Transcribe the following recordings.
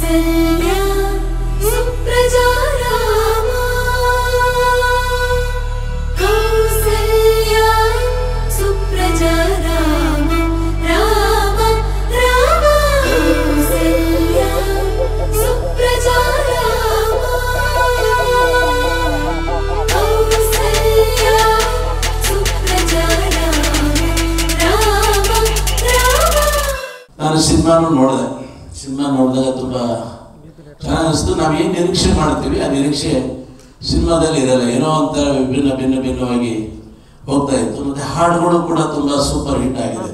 कौसल्या सुप्रजा रामा कौसल्या सुप्रजा राम राम राम कौसल्या सुप्रजा राम कौसल्या सुप्रजा राम राम राम ನಾನು ಸಿನಿಮಾನು ನೋಡಿದೆ ಸಿನಿಮಾ ನೋಡಿದಾಗ ತುಂಬ ಚೆನ್ನಾಗಿ ಅನಿಸ್ತು ನಾವು ಏನು ನಿರೀಕ್ಷೆ ಮಾಡ್ತೀವಿ ಆ ನಿರೀಕ್ಷೆ ಸಿನಿಮಾದಲ್ಲಿ ಇರಲ್ಲ ಏನೋ ಒಂಥರ ವಿಭಿನ್ನ ಭಿನ್ನ ಭಿನ್ನವಾಗಿ ಹೋಗ್ತಾ ಇತ್ತು ಮತ್ತೆ ಹಾಡುಗಳು ಕೂಡ ತುಂಬ ಸೂಪರ್ ಹಿಟ್ ಆಗಿದೆ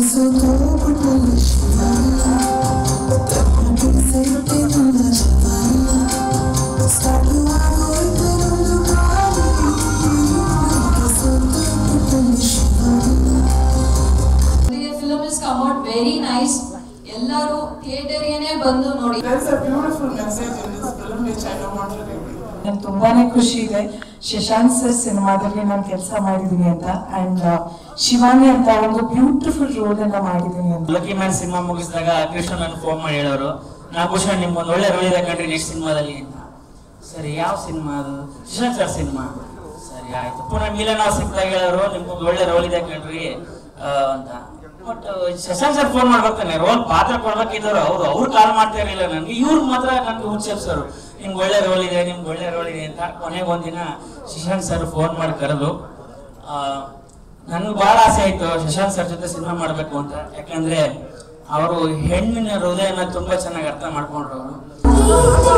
The film has come out very nice. ಎಲ್ಲರೂ ಥಿಯೇಟರ್ಗೆನೆ ಬಂದು ನೋಡಿ There's a beautiful message in this film which I don't want to reveal. ನಂಗೆ ತುಂಬಾನೇ ಖುಷಿ ಇದೆ ಶಶಾಂಕ್ ಸರ್ ಸಿನಿಮಾದಲ್ಲಿ ನಾನು ಕೆಲಸ ಮಾಡಿದ್ದೀನಿ ಅಂತ ಅಂಡ್ ಶಿವಾನಿ ಅಂತ ಒಂದು ಬ್ಯೂಟಿಫುಲ್ ರೋಲ್ ಅನ್ನ ಮಾಡಿದ್ದೀನಿ ಅಂತ ಲಕ್ಕಿ ಮ್ಯಾನ್ ಸಿನಿಮಾ ಮುಗಿಸಿದಾಗ ಕೃಷ್ಣ ನಾನು ಫೋನ್ ಮಾಡಿ ಹೇಳೋರು ನಾ ಭೂಷಣ್ ನಿಮ್ಗೊಂದು ಒಳ್ಳೆ ರೋಲ್ ಇದೆ ಕಂಡ್ರಿ ನೆಕ್ಸ್ಟ್ ಸಿನಿಮಾದಲ್ಲಿ ಅಂತ ಸರಿ ಯಾವ ಸಿನಿಮಾ ಅದು ಶಶಾಂಕ್ ಸರ್ ಸಿನಿಮಾ ಸರಿ ಆಯ್ತು ಪುನಃ ಮಿಲನ ಸಿಕ್ಕಿದಾಗ ಹೇಳೋರು ನಿಮ್ಗೊಂದು ಒಳ್ಳೆ ರೋಲ್ ಇದೆ ಕಂಡ್ರಿ ಆ, ಅಂತ ಬಟ್ ಶಶಾಂಕ್ ಸರ್ ಫೋನ್ ಮಾಡ್ಬೇಕಾನೆ ರೋಲ್ ಪಾತ್ರ ಕೊಡ್ಬೇಕಿದ್ದವರು ಅವ್ರು ಅವ್ರು ಕಾಲ್ ಮಾಡ್ತಾ ಇರಲಿಲ್ಲ ನನಗೆ ಇವ್ರು ಮಾತ್ರ ನನಗೆ ಹುಚ್ಚೆಪ್ಸರು ನಿಮ್ಗೆ ಒಳ್ಳೆ ರೋಲ್ ಇದೆ ನಿಮ್ಗೆ ಒಳ್ಳೆ ರೋಲ್ ಇದೆ ಅಂತ ಕೊನೆಗೆ ಒಂದಿನ ಶಶಾಂಕ್ ಸರ್ ಫೋನ್ ಮಾಡಿ ಕರೆದು ನನ್ಗೆ ಬಹಳ ಆಸೆ ಆಯ್ತು ಶಶಾಂಕ್ ಸರ್ ಜೊತೆ ಸಿನಿಮಾ ಮಾಡಬೇಕು ಅಂತ ಯಾಕಂದ್ರೆ ಅವರು ಹೆಣ್ಣಿನ ಹೃದಯನ ತುಂಬಾ ಚೆನ್ನಾಗಿ ಅರ್ಥ ಮಾಡ್ಕೊಂಡ್ರು ಅವರು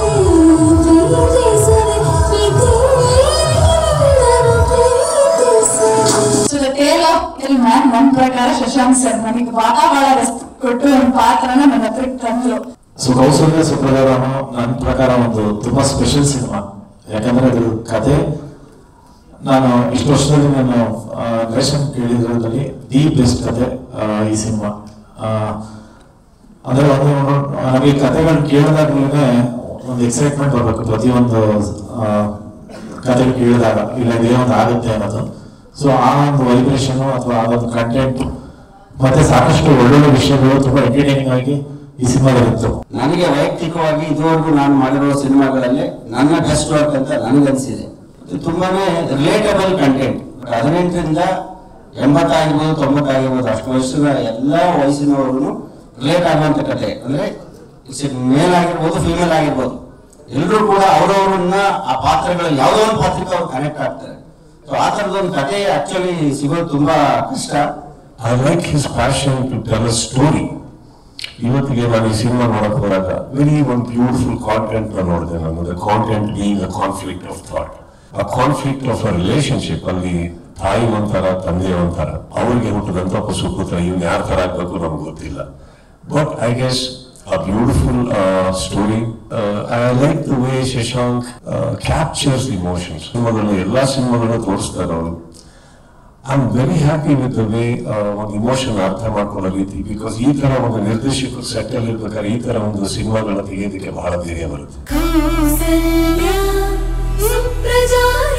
so the tale of till man ನನ್ನ ಪ್ರಕಾರ ಶಶಾಂಕ್ ಸರ್ ನನಗೆ ಬಹಳ ಬಹಳ ರೆಸ್ಪೆಕ್ಟ್ ಕೊಟ್ಟು ಒಂದು ಪಾತ್ರನ ನನ್ನ ಹತ್ರಕ್ಕೆ ತಂದ್ರು ಸೊ ಕೌಸಲ್ಯ ಸುಪ್ರಧಾರಾಮ ನನ್ನ ಪ್ರಕಾರ ಒಂದು ತುಂಬಾ ಸ್ಪೆಷಲ್ ಸಿನಿಮಾ ಯಾಕಂದ್ರೆ ಅದ್ರ ಕತೆ ನಾನು ಇಷ್ಟು ವರ್ಷದಲ್ಲಿ ನಾನು ರೇಷನ್ ಕೇಳಿದ್ರಲ್ಲಿ ದಿ ಬೆಸ್ಟ್ ಕತೆ ಆ, ಈ ಸಿನಿಮಾ ಅಂದ್ರೆ ಒಂದು ನಮಗೆ ಕತೆಗಳು ಕೇಳಿದಾಗ್ಲೇ ಒಂದು ಎಕ್ಸೈಟ್ಮೆಂಟ್ ಬರಬೇಕು ಪ್ರತಿಯೊಂದು ಆ, ಕತೆ ಕೇಳಿದಾಗ ಇಲ್ಲ ಇದೇ ಒಂದು ಆಗುತ್ತೆ ಅನ್ನೋದು ಸೊ ಆ ಒಂದು ವೈಬ್ರೇಷನ್ ಅಥವಾ ಆ ಒಂದು ಕಂಟೆಂಟ್ ಮತ್ತೆ ಸಾಕಷ್ಟು ಒಳ್ಳೊಳ್ಳೆ ವಿಷಯಗಳು ತುಂಬಾ ಎಂಟರ್ಟೈನಿಂಗ್ ಆಗಿ ಈ ಸಿನಿಮಾದಲ್ಲಿ ಇತ್ತು ನನಗೆ ವೈಯಕ್ತಿಕವಾಗಿ ಇದುವರೆಗೂ ನಾನು ಮಾಡಿರೋ ಸಿನಿಮಾಗಳಲ್ಲಿ ನನ್ನ ಬೆಸ್ಟ್ ವರ್ಕ್ ಅಂತ ನನಗನ್ಸಿದೆ ಇದು ತುಂಬಾನೇ ರಿಲೇಟಬಲ್ ಕಂಟೆಂಟ್ ಹದಿನೆಂಟರಿಂದ ಎಂಬತ್ತಾಗಿರ್ಬೋದು ತೊಂಬತ್ತಾಗಿರ್ಬೋದು ಅಷ್ಟು ವರ್ಷದ ಎಲ್ಲ ವಯಸ್ಸಿನವರು ರಿಲೇಟ್ ಆಗುವಂತ ಕತೆ ಅಂದ್ರೆ ಮೇಲ್ ಆಗಿರ್ಬೋದು ಫಿಮೇಲ್ ಆಗಿರ್ಬೋದು ಎಲ್ಲರೂ ಕೂಡ ಅವರವರನ್ನ ಆ ಪಾತ್ರಗಳು ಯಾವುದೋ ಒಂದು ಪಾತ್ರಕ್ಕೆ ಅವ್ರು ಕನೆಕ್ಟ್ ಆಗ್ತಾರೆ ಸೊ ಆ ಥರದೊಂದು ಕತೆ ಆಕ್ಚುಲಿ ಸಿಗೋದು ತುಂಬಾ ಕಷ್ಟ I like his passion to tell a story ಇವತ್ತಿಗೆ ನಾನು ಈ ಸಿನಿಮಾ ನೋಡಕ್ ಹೋದಾಗ ವೆರಿ ಒಂದು ಬ್ಯೂಟಿಫುಲ್ ಕಾಂಟೆಂಟ್ ನೋಡಿದೆ ನಾನು the content being a conflict of thought a conflict of a relationship ಅಲ್ಲಿ ತಾಯಿ ಒಂಥರ ತಂದೆ ಒಂಥರ ಅವ್ರಿಗೆ ಹುಟ್ಟಿದಂತ ಪುತ್ರ ಇವ್ನು ಯಾರ ತರ ಆಗ್ಬೇಕು ನಮ್ಗೆ ಗೊತ್ತಿಲ್ಲ but I guess a beautiful uh, story. Uh, I like the way Shashank uh, captures emotions. ಸಿನಿಮಾಗಳು ಎಲ್ಲ ಸಿನಿಮಾಗಳನ್ನ ತೋರಿಸ್ತಾರೆ ಅವರು I am very happy with the way ಒಂದು ಇಮೋಷನ್ ಅರ್ಥ ಮಾಡ್ಕೊಳ್ಳೋ ರೀತಿ ಬಿಕಾಸ್ ಈ ತರ ಒಂದು ನಿರ್ದೇಶಕರು ಸೆಟ್ ಅಲ್ಲಿ ಇರ್ಬೇಕಾದ್ರೆ ಈ ತರ ಒಂದು ಸಿನಿಮಾಗಳನ್ನ ತೆಗೆಯೋದಕ್ಕೆ ಬಹಳ ಧೈರ್ಯ ಬರುತ್ತೆ ಕೌಸಲ್ಯ ಸುಪ್ರಜಾ